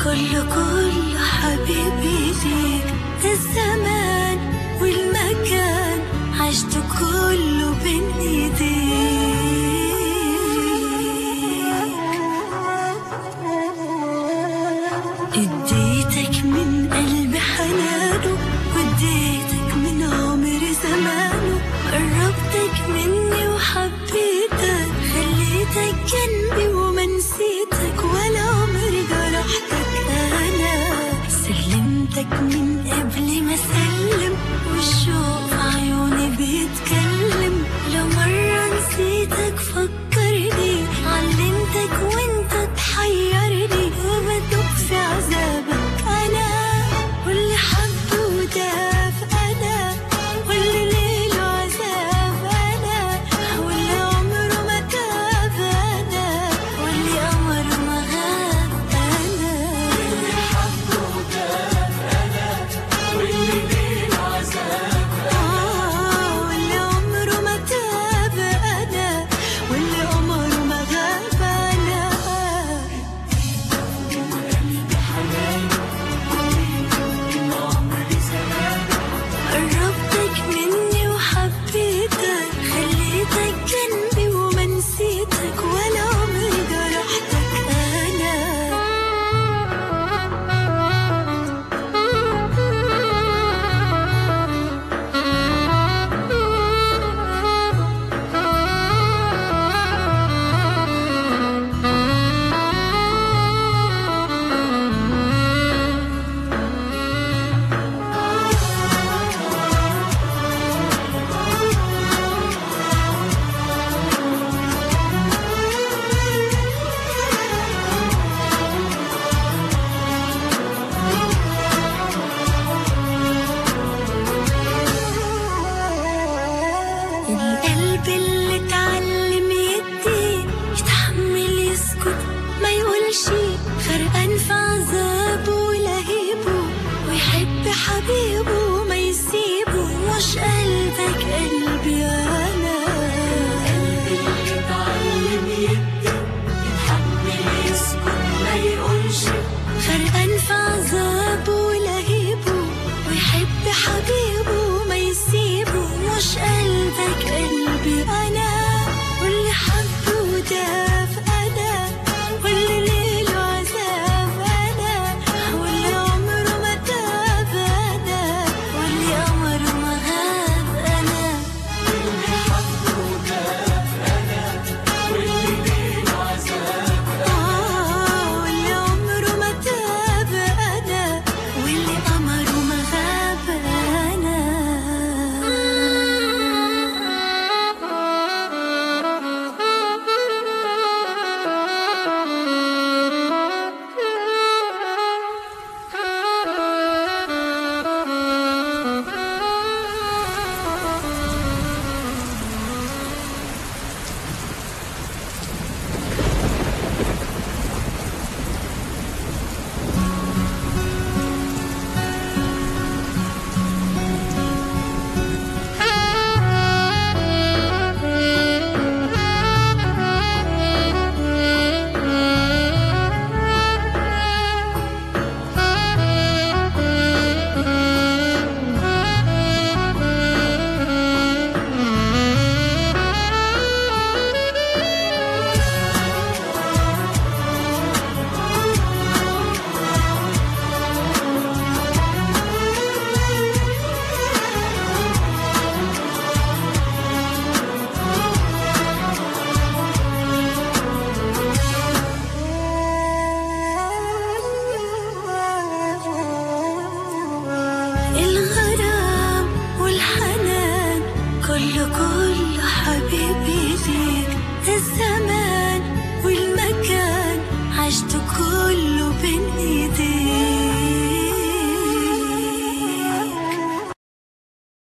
كل كل حبيبي ليك الزمان والمكان عشت كله بين ايديك اديتك من قلبي حنانه واديتك من عمري زمانه قربتك مني وحبيتك خليتك جنبي وما نسيتك ولا عمري جرحتك انا سلمتك من قبل ما اسلم والشوق في عيوني بيتكلم لو مرة نسيتك فكرني علمتك وانت تحيرني وبدوب في عذابك انا واللي حب وداف انا واللي ليله عذاب انا واللي عمره ما تاب انا واللي عمره ما غاب انا آه، واللي عمره ما تاب انا واللي عمره ما غاب انا قربتك مني وحبيتك خليتك جنبي وما نسيتك ولا عمري جرحتك القلب اللي اتعلم يدي يتحمل يسكت ما يقولش غرقان في عذابه ولهيبه ويحب حبيبه ما يسيبه مش قلبك قلبي انا قلبي اللي اتعلم يدي يتحمل يسكت ما يقولش غرقان في عذابه ولهيبه ويحب حبيبه ما يسيبه مش قلبك قلبي انا واللي حب وداف انا واللي ليله عذاب انا واللي عمره ما تاب انا واللي عمره ما غاب انا آه، واللي عمره ما تاب انا واللي عمره ما غاب الغرام والحنان كله كله حبيبي ليك الزمان